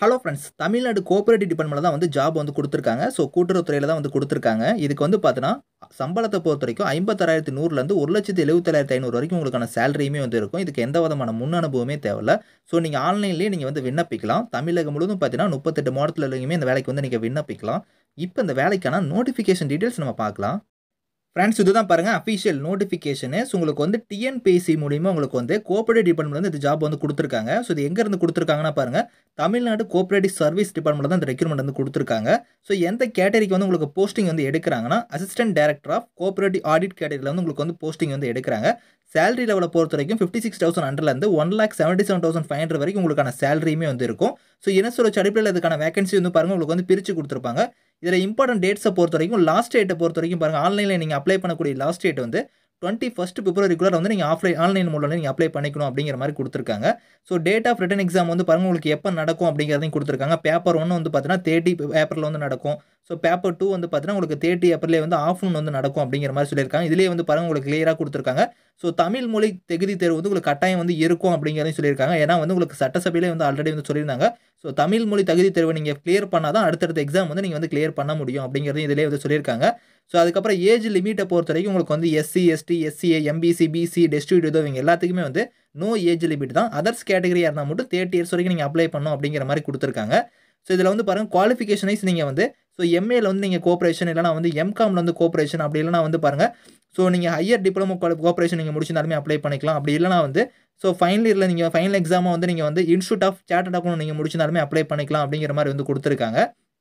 hello friends Tamil Nadu cooperative டிபார்ட்மெண்ட்டில் தான் வந்து ஜாப் வந்து கொடுத்துருக்காங்க ஸோ கூட்டுறவுத்துறையில் தான் வந்து கொடுத்துருக்காங்க இதுக்கு வந்து பார்த்தீங்கன்னா சம்பளத்தை பொறுத்த வரைக்கும் ஐம்பத்தாறாயிரத்தி நூறுலேருந்து ஒரு லட்சத்தி எழுபத்தேழாயிரத்தி ஐநூறு வரைக்கும் உங்களுக்கான சேலரியுமே வந்து இருக்கும் இதுக்கு எந்த விதமான முன் அனுபவமே தேவையில்ல ஸோ நீங்கள் ஆன்லைன்லேயே நீங்கள் வந்து விண்ணப்பிக்கலாம் தமிழகம் முழுவதும் பார்த்தீங்கன்னா முப்பத்தெட்டு மாவட்டத்தில் இந்த வேலைக்கு வந்து நீங்கள் விண்ணப்பிக்கலாம் இப்போ இந்த வேலைக்கான நோட்டிஃபிகேஷன் டீட்டெயில்ஸ் நம்ம பார்க்கலாம் ஃப்ரெண்ட்ஸ் இதுதான் பாருங்கள் அஃபிஷியல் நோட்டிஃபிகேஷனு ஸோ உங்களுக்கு வந்து டிஎன்பிஎஸ்சி மூலிமா உங்களுக்கு வந்து கோஆபரேட்டிவ் டிபார்ட்மெண்ட் வந்து இந்த ஜாப் வந்து கொடுத்துருக்காங்க ஸோ இது எங்கேருந்து கொடுத்துருக்காங்கன்னா பாருங்கள் தமிழ்நாடு கோஆபரேட்டிவ் சர்வீஸ் டிபார்ட்மெண்ட் தான் இந்த ரெக்ரூட்மெண்ட் வந்து கொடுத்துருக்காங்க ஸோ எந்த கேட்டரிக்கு வந்து உங்களுக்கு போஸ்டிங் வந்து எடுக்கிறாங்கன்னா assistant director of cooperative audit கேட்டரியில் வந்து உங்களுக்கு வந்து போஸ்டிங் வந்து எடுக்கிறாங்க சேலரி லெவலை பொறுத்த வரைக்கும் ஃபிஃப்டி சிக்ஸ் தௌசண்ட் ஹண்ட்ரட்லேருந்து one lakh seventy seven thousand five hundred வரைக்கும் உங்களுக்கான சேலரியுமே வந்து இருக்கும் ஸோ இனசொல அடிப்படையில் இதுக்கான வேகன்சி வந்து பாருங்கள் உங்களுக்கு வந்து பிரித்து கொடுத்துருப்பாங்க இதில் இம்பார்ட்டன்ட் டேட்ஸை பொறுத்த வரைக்கும் லாஸ்ட் டேட்டை பொறுத்த வரைக்கும் பாருங்கள் ஆன்லைனில் நீங்கள் அப்ளை பண்ணக்கூடிய லாஸ்ட் டேட் வந்து டுவெண்ட்டி ஃபஸ்ட் பிப்ரவரிக்குள்ளே வந்து நீங்கள் ஆஃப்லைன் ஆன்லைன் மூலம் நீங்கள் அப்ளை பண்ணிக்கணும் அப்படிங்கிற மாதிரி கொடுத்துருக்காங்க so date of written exam வந்து பாருங்கள் உங்களுக்கு எப்போ நடக்கும் அப்படிங்கிறதையும் கொடுத்துருக்காங்க பேப்பர் ஒன்று வந்து பார்த்தீங்கன்னா தேர்ட்டி பேப்பரில் வந்து நடக்கும் ஸோ பேப்பர் டூ வந்து பார்த்தீங்கன்னா உங்களுக்கு தேர்ட்டி ஏப்ரலே வந்து ஆஃப்டர்நூன் வந்து நடக்கும் அப்படிங்கிற மாதிரி சொல்லியிருக்காங்க இதிலே வந்து பாருங்கள் உங்களுக்கு கிளியராக கொடுத்துருக்காங்க ஸோ தமிழ் மொழி தகுதி தேர்வு வந்து உங்களுக்கு கட்டாயம் வந்து இருக்கும் அப்படிங்கிறதையும் சொல்லியிருக்காங்க ஏன்னா வந்து உங்களுக்கு சட்டசபையிலே வந்து ஆல்ரெடி வந்து சொல்லியிருந்தாங்க ஸோ தமிழ் மொழி தகுதி தேர்வை நீங்கள் கிளியர் பண்ணால் தான் அடுத்தடுத்த எக்ஸாம் வந்து நீங்கள் வந்து கிளியர் பண்ண முடியும் அப்படிங்கிறதையும் இதிலே வந்து சொல்லியிருக்காங்க ஸோ அதுக்கப்புறம் ஏஜ் லிமிட்டை பொறுத்த வரைக்கும் உங்களுக்கு வந்து SC ST SCA MBC BC destitute இதோ இவங்க எல்லாத்துக்குமே வந்து நோ ஏஜ் லிமிட் தான் அதர்ஸ் கேட்டகரியாக இருந்தால் மட்டும் தேர்ட்டி இயர்ஸ் வரைக்கும் நீங்கள் அப்ளை பண்ணணும் அப்படிங்கிற மாதிரி கொடுத்துருக்காங்க ஸோ இதில் வந்து பாருங்கள் குவாலிஃபிகேஷனைஸ் நீங்கள் வந்து ஸோ எம்ஏல வந்து நீங்கள் கோஆப்ரேஷன் இல்லைனா வந்து எம்காமில் வந்து கோஆப்ரேஷன் அப்படி இல்லைனா வந்து பாருங்கள் ஸோ நீங்கள் ஹையர் டிப்ளமோ கோஆப்ரேஷன் நீங்கள் முடிச்சிருந்தாலுமே அப்ளை பண்ணிக்கலாம் அப்படி இல்லைனா வந்து ஸோ ஃபைனல் இயரில் நீங்கள் ஃபைனல் எக்ஸாமாக வந்து நீங்கள் வந்து இன்ஸ்டியூட் ஆஃப் சார்ட்டட் அக்கௌண்ட் நீங்கள் முடிச்சிருந்தாலுமே அப்ளை பண்ணிக்கலாம் அப்படிங்கிற மாதிரி வந்து கொடுத்துருக்காங்க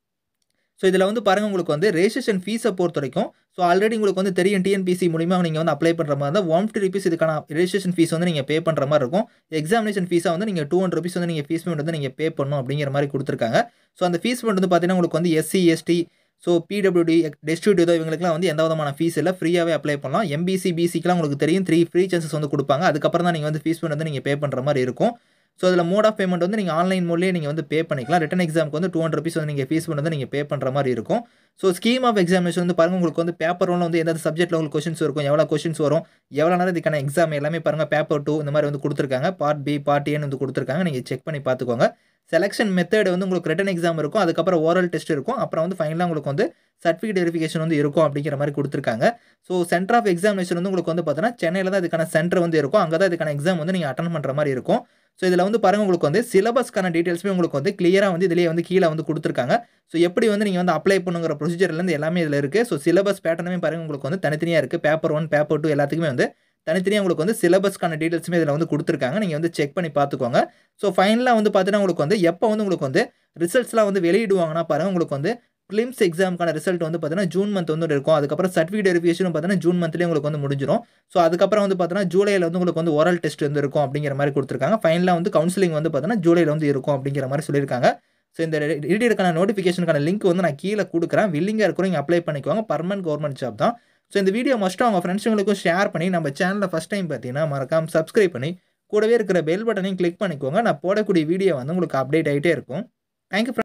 ஸோ இதில் வந்து பாருங்கள் உங்களுக்கு வந்து ரெஜிஸ்ட்ரேஷன் ஃபீஸை பொறுத்த வரைக்கும் ஸோ ஆல்ரெடி உங்களுக்கு வந்து தெரியும் டிஎன்பிசி மூலிமா நீங்கள் வந்து அப்ளை பண்ணுற மாதிரி இருந்தால் ஒன் ஃபிஃப்டி ருபீஸ் இதுக்கான ரெஜிஸ்ட்ரேஷன் ஃபீஸ் வந்து நீங்கள் பே பண்ணுற மாதிரி இருக்கும் எக்ஸாமினேஷன் ஃபீஸாக வந்து நீங்கள் டூ ஹண்ட்ரட் ருபீஸ் வந்து நீங்கள் ஃபீஸ் வந்து நீங்கள் பே பண்ணணும் அப்படிங்கிற மாதிரி கொடுத்துருக்காங்க ஸோ அந்த ஃபீஸ் வந்து பார்த்தீங்கன்னா உங்களுக்கு வந்து SC ST so PWD destitute இதோ இவங்களுக்குலாம் வந்து எந்த விதமான ஃபீஸ் இல்லை ஃப்ரீயாகவே அப்ளை பண்ணலாம் எம்பிசி பிசிக்கெலாம் உங்களுக்கு தெரியும் த்ரீ ஃப்ரீ சான்சஸ் வந்து கொடுப்பாங்க அதுக்கப்புறம் தான் நீங்கள் வந்து ஃபீஸ் வந்து நீங்கள் பே பண்ணுற மாதிரி இருக்கும் ஸோ அதில் மோட் ஆஃப் பேமெண்ட் வந்து நீங்கள் ஆன்லைன் மூலியே நீங்கள் வந்து பே பண்ணிக்கலாம் ரிட்டன் எக்ஸாமுக்கு வந்து டூ ஹண்ட்ரட் ருபீஸ் வந்து நீங்கள் ஃபீஸ் வந்து நீங்கள் பே பண்ணுற மாதிரி இருக்கும் ஸோ ஸ்கீம் ஆஃப் எக்ஸாமினேஷன் வந்து பாருங்கள் உங்களுக்கு வந்து பேப்பர் ஒன்று வந்து எந்த சப்ஜெக்ட்டில் உங்களுக்கு கொஷின்ஸ் இருக்கும் எவ்வளோ கொஷின்ஸ் வரும் எவ்வளோ நேரம் இதுக்கான எக்ஸாம் எல்லாமே பாருங்கள் பேப்பர் டூ இந்த மாதிரி வந்து கொடுத்துருக்காங்க பார்ட் பி பார்ட் ஏன்னு வந்து கொடுத்துருக்காங்க நீங்கள் செக் பண்ணி பார்த்துக்கோங்க செலெக்ஷன் மெத்தட் வந்து உங்களுக்கு ரிட்டன் எக்ஸாம் இருக்கும் அதுக்கப்புறம் ஓரல் டெஸ்ட் இருக்கும் அப்புறம் வந்து ஃபைனலாக உங்களுக்கு வந்து சர்டிஃபிகேட் வெரிஃபிகேஷன் வந்து இருக்கும் அப்படிங்கிற மாதிரி கொடுத்துருக்காங்க ஸோ சென்டர் ஆஃப் எக்ஸாமினேஷன் வந்து உங்களுக்கு வந்து பார்த்தீங்கன்னா சென்னையில் தான் இதுக்கான சென்டர் வந்து இருக்கும் அங்கே தான் இதுக்கான எக்ஸாம் வந்து நீங்கள் அட்டன் பண்ணுற மாதிரி இருக்கும் ஸோ இதில் வந்து பாருங்கள் உங்களுக்கு வந்து சிலபஸ்க்கான டீட்டெயில்ஸுமே உங்களுக்கு வந்து கிளியராக வந்து இதிலேயே வந்து கீழே வந்து கொடுத்துருக்காங்க ஸோ எப்படி வந்து நீங்கள் வந்து அப்ளை பண்ணுங்கிற ப்ரொசீஜர்லேருந்து எல்லாமே இதில் இருக்குது ஸோ சிலபஸ் பேட்டர்னுமே பாருங்கள் உங்களுக்கு வந்து தனித்தனியாக இருக்குது பேப்பர் ஒன் பேப்பர் டூ எல்லாத்துக்குமே வந்து தனித்தனியாக உங்களுக்கு வந்து சிலபஸ்க்கான டீட்டெயில்ஸுமே இதில் வந்து கொடுத்துருக்காங்க நீங்கள் வந்து செக் பண்ணி பார்த்துக்கோங்க ஸோ ஃபைனலாக வந்து பார்த்தீங்கன்னா உங்களுக்கு வந்து எப்போ வந்து உங்களுக்கு வந்து ரிசல்ட்ஸ்லாம் வந்து வெளியிடுவாங்கன்னா பாருங்கள் உங்களுக்கு வந்து ப்ளிம்ஸ் எக்ஸாமுக்கான ரிசல்ட் வந்து பார்த்தீங்கன்னா ஜூன் மந்த் வந்து இருக்கும் அதுக்கப்புறம் சர்டிஃபிகேட் வெரிஃபிகேஷன் பார்த்தீங்கன்னா ஜூன் மந்த்லேயே உங்களுக்கு வந்து முடிஞ்சிடும் ஸோ அதுக்கப்புறம் வந்து பார்த்தீங்கன்னா ஜூலையில் வந்து உங்களுக்கு வந்து ஓரல் டெஸ்ட் வந்து இருக்கும் அப்படிங்கிற மாதிரி கொடுத்துருக்காங்க ஃபைனலாக வந்து கவுன்சிலிங் வந்து பார்த்தீங்கன்னா ஜூலையில் வந்து இருக்கும் அப்படிங்கிற மாதிரி சொல்லியிருக்காங்க ஸோ இந்த ரீடியருக்கான நோட்டிஃபிகேஷனுக்கான லிங்க் வந்து நான் கீழே கொடுக்குறேன் வில்லிங்காக இருக்கிறவங்க அப்ளை பண்ணிக்குவாங்க பர்மனன்ட் கவர்மெண்ட் ஜாப் தான் ஸோ இந்த வீடியோ மஸ்ட்டு அவங்க ஃப்ரெண்ட்ஸுங்களுக்கும் ஷேர் பண்ணி நம்ம சேனலில் ஃபஸ்ட் டைம் பார்த்தீங்கன்னா மறக்காம சப்ஸ்கிரைப் பண்ணி கூடவே இருக்கிற பெல் பட்டனையும் கிளிக் பண்ணிக்கோங்க நான் போடக்கூடிய வீடியோ வந்து உங்களுக்கு அப்டேட் ஆகிட்டே இருக்கும் தேங்க்யூ